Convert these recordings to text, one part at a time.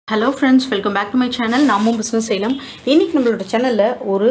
hello friends welcome back to my channel நாமும் business செய்யலாம் இன்றைக்கி நம்மளோட சேனலில் ஒரு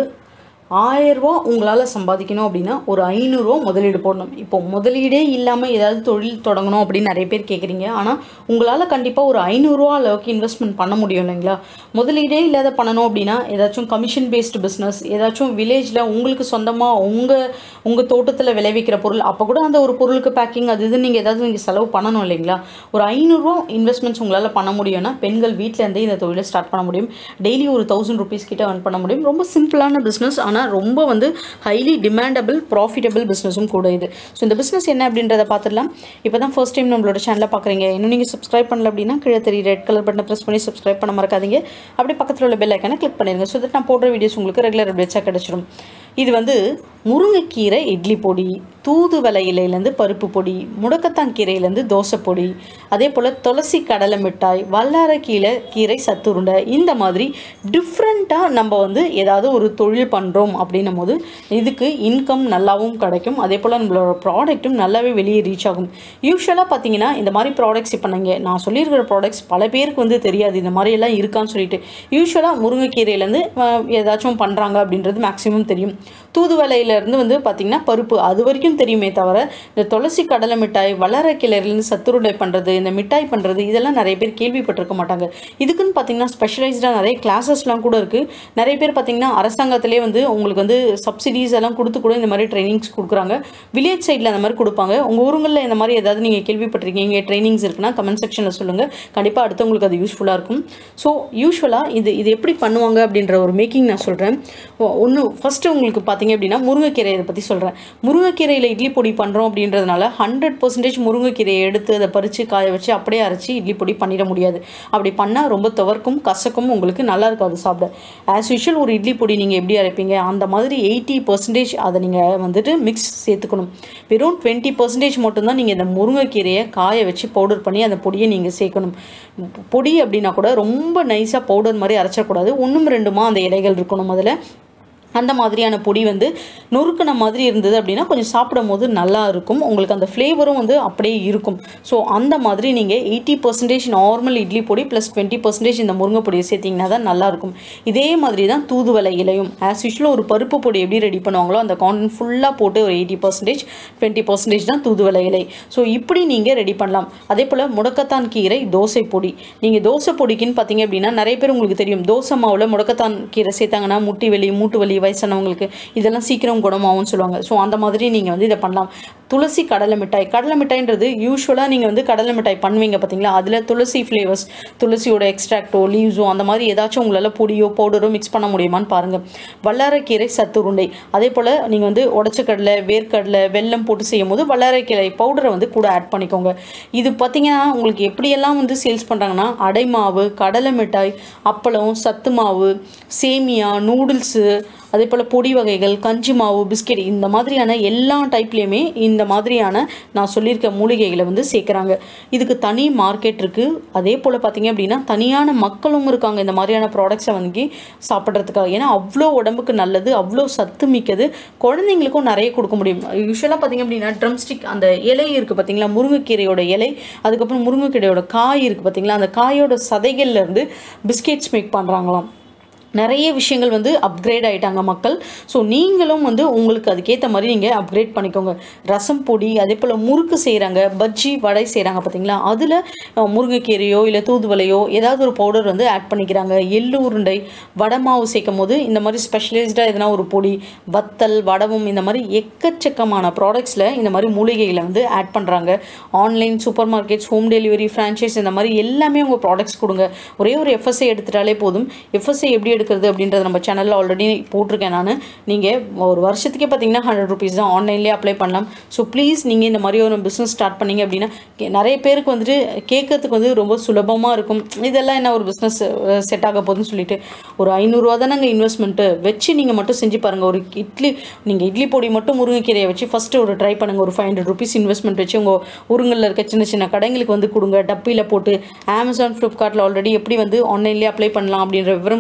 ஆயரூவா உங்களால் சம்பாதிக்கணும் அப்படின்னா ஒரு ஐநூறுரூவா முதலீடு போடணும் இப்போ முதலீடே இல்லாமல் ஏதாவது தொழில் தொடங்கணும் அப்படின்னு நிறைய பேர் கேட்குறீங்க ஆனால் உங்களால் கண்டிப்பாக ஒரு ஐநூறுரூவா அளவுக்கு இன்வெஸ்ட்மெண்ட் பண்ண முடியும் இல்லைங்களா முதலீடே இல்லாத பண்ணணும் அப்படின்னா ஏதாச்சும் கமிஷன் பேஸ்டு பிஸ்னஸ் ஏதாச்சும் வில்லேஜில் உங்களுக்கு சொந்தமாக உங்கள் உங்கள் தோட்டத்தில் விளைவிக்கிற பொருள் அப்போ கூட அந்த ஒரு பொருளுக்கு பேக்கிங் அது இது நீங்கள் ஏதாவது நீங்கள் செலவு பண்ணணும் இல்லைங்களா ஒரு ஐநூறுரூவா இன்வெஸ்ட்மெண்ட்ஸ் உங்களால் பண்ண முடியும்னா பெண்கள் வீட்டிலேருந்தே இந்த தொழிலை ஸ்டார்ட் பண்ண முடியும் டெய்லி ஒரு தௌசண்ட் ருபீஸ் கிட்ட earn பண்ண முடியும் ரொம்ப சிம்பிளான பிஸ்னஸ் ஆனால் ரொம்ப வந்து ஹைலி டிமாண்டபிள் ப்ராஃபிட்டபிள் பிஸ்னஸும் கூட இது ஸோ இந்த பிஸ்னஸ் என்ன அப்படின்றத பார்த்துடலாம் இப்போ தான் ஃபர்ஸ்ட் டைம் நம்மளோட சேனலை பார்க்குறீங்க இன்னும் நீங்கள் சப்ஸ்கிரைப் பண்ணல அப்படின்னா கீழே தெரிய ரெட் கலர் பட்டனை ப்ரெஸ் பண்ணி சப்ஸ்கிரைப் பண்ண மறக்காதீங்க அப்படியே பக்கத்தில் உள்ள பெல் ஐக்கானை கிளிக் பண்ணிடுங்க ஸோ தட் நான் போடுற வீடியோஸ் உங்களுக்கு ரெகுலர் அப்டேட்ஸாக கிடச்சிடும் இது வந்து முருங்கைக்கீரை இட்லி பொடி தூதுவளை இலையிலேருந்து பருப்பு பொடி முடக்கத்தான் கீரையிலேருந்து தோசை பொடி அதே போல் துளசி கடலை மிட்டாய் வல்லாரக்கீரை கீரை சத்துருண்டை இந்த மாதிரி டிஃப்ரெண்ட்டாக நம்ம வந்து ஏதாவது ஒரு தொழில் பண்ணுறோம் அப்படின்னும் போது இதுக்கு இன்கம் நல்லாவும் கிடைக்கும் அதே போல் நம்மளோட ப்ராடக்ட்டும் நல்லாவே வெளியே ரீச் ஆகும் யூஸ்வலாக பார்த்தீங்கன்னா இந்த மாதிரி ப்ராடக்ட்ஸ் இப்போ நீங்கள் நான் சொல்லியிருக்கிற ப்ராடக்ட்ஸ் பல பேருக்கு வந்து தெரியாது இந்த மாதிரி எல்லாம் இருக்கான்னு சொல்லிட்டு யூஸ்வலாக முருங்கைக்கீரையிலேருந்து அஹ், ஏதாச்சும் பண்ணுறாங்க அப்படின்றது மேக்ஸிமம் தெரியும் தூதுவளையிலேருந்து வந்து பார்த்திங்கன்னா பருப்பு அது வரைக்கும் தெரியுமே தவிர இந்த துளசி கடலை மிட்டாய் வளரக்கிளையிலேருந்து சத்துருடை பண்ணுறது இந்த மிட்டாய் பண்ணுறது இதெல்லாம் நிறைய பேர் கேள்விப்பட்டிருக்க மாட்டாங்க இதுக்குன்னு பார்த்தீங்கன்னா ஸ்பெஷலைஸ்டாக நிறைய கிளாஸஸ்லாம் கூட இருக்குது நிறைய பேர் பார்த்தீங்கன்னா அரசாங்கத்திலே வந்து உங்களுக்கு வந்து சப்சிடிஸ் எல்லாம் கொடுத்து கூட இந்த மாதிரி ட்ரைனிங்ஸ் கொடுக்குறாங்க வில்லேஜ் சைடில் அந்த மாதிரி கொடுப்பாங்க உங்கள் ஊருங்களில் இந்த மாதிரி ஏதாவது நீங்கள் கேள்விப்பட்டிருக்கீங்க ட்ரைனிங்ஸ் இருக்குன்னா கமெண்ட் செக்ஷனில் சொல்லுங்கள் கண்டிப்பாக அடுத்தவங்களுக்கு அது யூஸ்ஃபுல்லாக இருக்கும் ஸோ யூஸ்வலாக இது இது எப்படி பண்ணுவாங்க அப்படின்ற ஒரு மேக்கிங் நான் சொல்கிறேன் ஒன்று ஃபஸ்ட்டு உங்களுக்கு பார்த்தீங்க அப்படின்னா முருங்கைக்கீரை இதை பற்றி சொல்கிறேன் முருங்கைக்கீரையில் இட்லி பொடி பண்ணுறோம் அப்படின்றதுனால ஹண்ட்ரட் பர்சன்டேஜ் முருங்கைக்கீரையை எடுத்து அதை பறித்து காய வச்சு அப்படியே அரைச்சி இட்லி பொடி பண்ணிட முடியாது அப்படி பண்ணால் ரொம்ப துவர்க்கும் கசக்கும் உங்களுக்கு நல்லா இருக்காது சாப்பிட ஆஸ் யூஷுவல் ஒரு இட்லி பொடி நீங்கள் எப்படி அரைப்பீங்க அந்த மாதிரி எயிட்டி பர்சன்டேஜ் அதை நீங்கள் வந்துட்டு மிக்ஸ் சேர்த்துக்கணும் வெறும் டுவெண்ட்டி பர்சன்டேஜ் மட்டும்தான் நீங்கள் இந்த முருங்கைக்கீரையை காய வச்சு பவுடர் பண்ணி அந்த பொடியை நீங்கள் சேர்க்கணும் பொடி அப்படின்னா கூட ரொம்ப நைஸாக பவுடர் மாதிரி அரைச்சிடக்கூடாது ஒன்றும் ரெண்டுமா அந்த இலைகள் இருக்கணும் முதல்ல அந்த மாதிரியான பொடி வந்து நொறுக்கின மாதிரி இருந்தது அப்படின்னா கொஞ்சம் சாப்பிடும் போது நல்லா இருக்கும் உங்களுக்கு அந்த ஃப்ளேவரும் வந்து அப்படியே இருக்கும் ஸோ அந்த மாதிரி நீங்கள் எயிட்டி பர்சன்டேஜ் நார்மல் இட்லி பொடி ப்ளஸ் டுவெண்ட்டி பர்சன்டேஜ் இந்த முருங்கை பொடியை சேர்த்திங்கன்னா தான் நல்லாயிருக்கும் இதே மாதிரி தான் தூதுவளை இலையும் ஆஸ் யூஷுவல் ஒரு பருப்பு பொடி எப்படி ரெடி பண்ணுவாங்களோ அந்த கான்டென்ட் ஃபுல்லாக போட்டு ஒரு எயிட்டி பர்சன்டேஜ் டுவெண்ட்டி பர்சன்டேஜ் தான் தூதுவளை இலை ஸோ இப்படி நீங்கள் ரெடி பண்ணலாம் அதே போல் முடக்கத்தான் கீரை தோசை பொடி நீங்கள் தோசை பொடிக்குன்னு பார்த்தீங்க அப்படின்னா நிறைய பேர் உங்களுக்கு தெரியும் தோசை மாவில் முடக்கத்தான் கீரை சேர்த்தாங்கன்னா முட்டி வலி மூட்டு வலி வயசானவங்களுக்கு இதெல்லாம் சீக்கிரம் குணமாகும்னு சொல்லுவாங்க ஸோ அந்த மாதிரி நீங்கள் வந்து இதை பண்ணலாம் துளசி கடலை மிட்டாய் கடலை மிட்டாய்ன்றது யூஸ்வலாக நீங்கள் வந்து கடலை மிட்டாய் பண்ணுவீங்க பார்த்தீங்களா அதில் துளசி ஃப்ளேவர்ஸ் துளசியோட எக்ஸ்ட்ராக்டோ லீவ்ஸோ அந்த மாதிரி ஏதாச்சும் உங்களால் பொடியோ பவுடரோ மிக்ஸ் பண்ண முடியுமான்னு பாருங்கள் வல்லாரைக்கீரை சத்து உருண்டை அதே போல் நீங்கள் வந்து உடச்ச கடலை வேர்க்கடலை வெல்லம் போட்டு செய்யும் போது வல்லாரைக்கீரை பவுடரை வந்து கூட ஆட் பண்ணிக்கோங்க இது பார்த்தீங்கன்னா உங்களுக்கு எப்படியெல்லாம் வந்து சேல்ஸ் பண்ணுறாங்கன்னா அடை மாவு கடலை மிட்டாய் அப்பளம் சத்து மாவு சேமியா நூடுல்ஸு அதே போல் பொடி வகைகள் கஞ்சி மாவு பிஸ்கெட் இந்த மாதிரியான எல்லா டைப்லேயுமே இந்த மாதிரியான நான் சொல்லியிருக்க மூலிகைகளை வந்து சேர்க்குறாங்க இதுக்கு தனி மார்க்கெட் இருக்குது அதே போல் பார்த்தீங்க அப்படின்னா தனியான மக்களும் இருக்காங்க இந்த மாதிரியான ப்ராடக்ட்ஸை வாங்கி சாப்பிட்றதுக்காக ஏன்னா அவ்வளோ உடம்புக்கு நல்லது அவ்வளோ சத்து மிக்கது குழந்தைங்களுக்கும் நிறைய கொடுக்க முடியும் யூஸ்வலாக பார்த்தீங்க அப்படின்னா ட்ரம்ஸ்டிக் அந்த இலை இருக்குது பார்த்தீங்களா முருங்கைக்கீரையோட இலை அதுக்கப்புறம் முருங்கைக்கீரையோட காய் இருக்குது பார்த்தீங்களா அந்த காயோட சதைகள்ல இருந்து பிஸ்கெட்ஸ் மேக் பண்ணுறாங்களாம் நிறைய விஷயங்கள் வந்து அப்கிரேட் ஆகிட்டாங்க மக்கள் ஸோ நீங்களும் வந்து உங்களுக்கு அதுக்கேற்ற மாதிரி நீங்கள் அப்கிரேட் பண்ணிக்கோங்க ரசம் பொடி அதே போல் முறுக்கு செய்கிறாங்க பஜ்ஜி வடை செய்கிறாங்க பார்த்தீங்களா அதில் முருங்கைக்கீரையோ இல்லை தூதுவளையோ ஏதாவது ஒரு பவுடர் வந்து ஆட் பண்ணிக்கிறாங்க எள்ளு உருண்டை வடை மாவு சேர்க்கும் போது இந்த மாதிரி ஸ்பெஷலைஸ்டாக எதனா ஒரு பொடி வத்தல் வடவும் இந்த மாதிரி எக்கச்சக்கமான ப்ராடக்ட்ஸில் இந்த மாதிரி மூலிகைகளை வந்து ஆட் பண்ணுறாங்க online supermarkets home delivery franchise இந்த மாதிரி எல்லாமே உங்கள் ப்ராடக்ட்ஸ் கொடுங்க ஒரே ஒரு எஃப்எஸ்ஐ எடுத்துட்டாலே போதும் எஃப்எஸ்ஐ எப்படி எடுக்கிறது அப்படின்றத நம்ம சேனலில் ஆல்ரெடி போட்டிருக்கேன் நான் நீங்கள் ஒரு வருஷத்துக்கே பார்த்தீங்கன்னா ஹண்ட்ரட் ருபீஸ் தான் ஆன்லைன்லேயே அப்ளை பண்ணலாம் ஸோ ப்ளீஸ் நீங்கள் இந்த மாதிரி ஒரு பிஸ்னஸ் ஸ்டார்ட் பண்ணீங்க அப்படின்னா கே- நிறைய பேருக்கு வந்துட்டு கேட்கறதுக்கு வந்து ரொம்ப சுலபமாக இருக்கும் இதெல்லாம் என்ன ஒரு பிஸ்னஸ் செட் ஆக போகுதுன்னு சொல்லிட்டு ஒரு ஐநூறுரூவா தானங்க இன்வெஸ்ட்மெண்ட்டு வச்சு நீங்கள் மட்டும் செஞ்சு பாருங்கள் ஒரு இட்லி நீங்கள் இட்லி பொடி மட்டும் முருங்கைக்கீரையை வச்சு ஃபஸ்ட்டு ஒரு ட்ரை பண்ணுங்கள் ஒரு ஃபைவ் ஹண்ட்ரட் ருபீஸ் இன்வெஸ்ட்மெண்ட் வச்சு உங்கள் ஊருங்களில் இருக்க சின்ன சின்ன கடைங்களுக்கு வந்து கொடுங்க டப்பியில் போட்டு அமேசான் ஃப்ளிப்கார்ட்டில் ஆல்ரெடி எப்படி வந்து ஆன்லைன்லேயே அப்ளை பண்ணலாம் அப்படின்ற விவரம் கொடுத்துருக்கேன்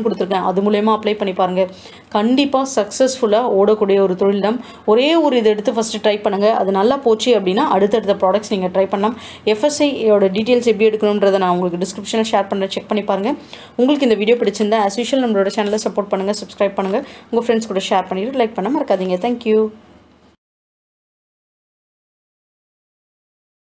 அது மூலயமா அப்ளை பண்ணி பாருங்கள் கண்டிப்பாக சக்ஸஸ்ஃபுல்லாக ஓடக்கூடிய ஒரு தொழில் தான் ஒரே ஒரு இதை எடுத்து ஃபஸ்ட்டு ட்ரை பண்ணுங்கள் அது நல்லா போச்சு அப்படின்னா அடுத்தடுத்த ப்ராடக்ட்ஸ் நீங்கள் ட்ரை பண்ணலாம் எஃப்எஸ்ஐயோட டீட்டெயில்ஸ் எப்படி எடுக்கணுன்றதை நான் உங்களுக்கு டிஸ்கிரிப்ஷனில் ஷேர் பண்ணுறேன் செக் பண்ணி பாருங்கள் உங்களுக்கு இந்த வீடியோ பிடிச்சிருந்தா ஆஸ் யூஷுவல் நம்மளோட சேனலை சப்போர்ட் பண்ணுங்கள் சப்ஸ்கிரைப் பண்ணுங்கள் உங்கள் ஃப்ரெண்ட்ஸ் கூட ஷேர் பண்ணிவிட்டு லைக் பண்ண மறக்காதீங்க தேங்க்யூ